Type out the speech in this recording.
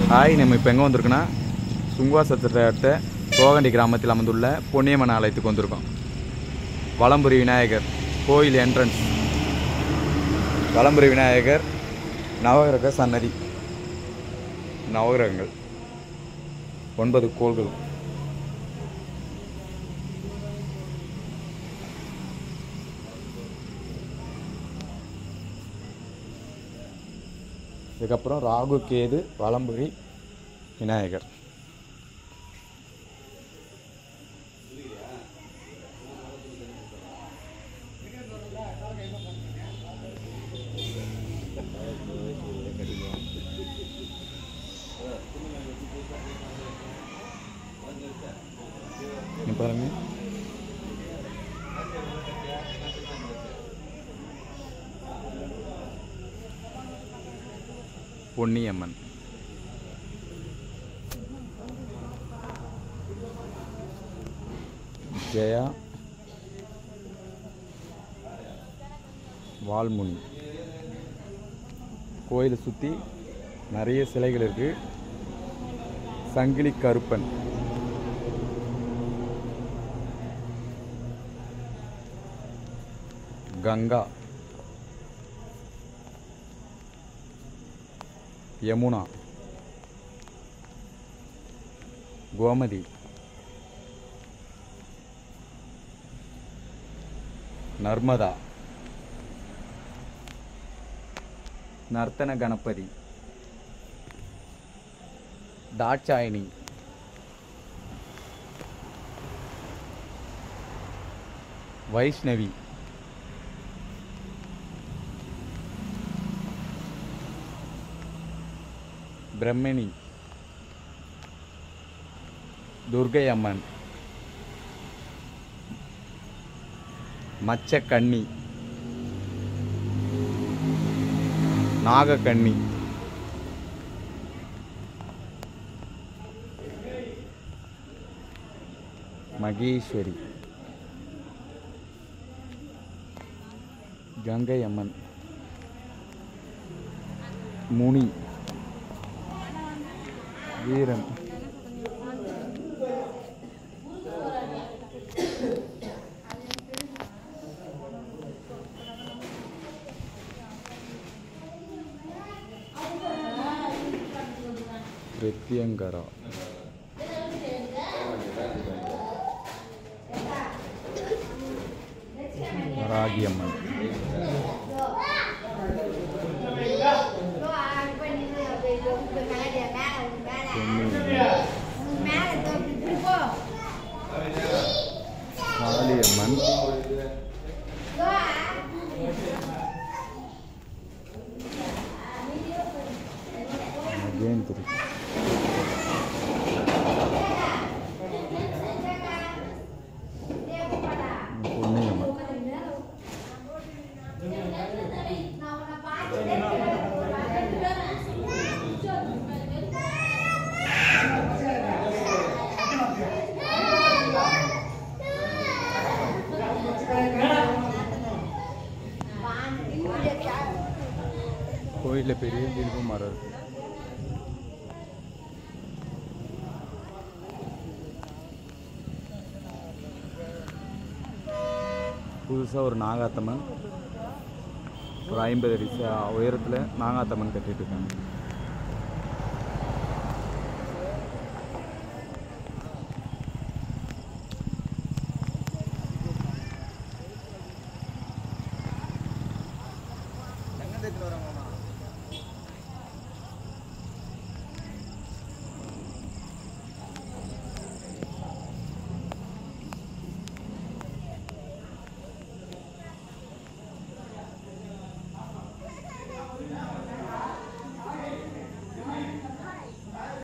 hi நம்ம இப்போ எங்கே வந்திருக்கோன்னா சுங்குவா சத்திரத்தை அடுத்த தோகண்டி கிராமத்தில் அமைந்துள்ள பொன்னியம்மன் ஆலயத்துக்கு வந்திருக்கோம் வலம்புரி விநாயகர் கோயில் என்ட்ரன்ஸ் வலம்புரி விநாயகர் நவகிரக சன்னதி நவகிரகங்கள் ஒன்பது கோள்கள் இதுக்கப்புறம் ராகு கேது வலம்புரி விநாயகர் இங்க பாருங்க பொன்னியம்மன் ஜெயா வால்முனி கோயிலை சுற்றி நிறைய சிலைகள் இருக்கு சங்கிலி கருப்பன் கங்கா யமுனா கோமதி நர்மதா நர்த்தன கணபதி தாட்சாயினி வைஷ்ணவி பிரம்மணி துர்கை அம்மன் மச்சக்கண்ணி நாகக்கண்ணி மகேஸ்வரி கங்கை அம்மன் முனி வீரன் பிரத்யங்கரா ராகியம்மன் காளியம்மன் மகேந்திரி பொன்னியம்மன் கோயிலில் பெரிய வில்வ மரம் இருக்கு புதுசாக ஒரு நாகாத்தம்மன் ஒரு ஐம்பது அடி உயரத்தில் நாகாத்தம்மன் கட்டிட்டு இருக்காங்க எங்கே எடுத்துட்டு வராங்க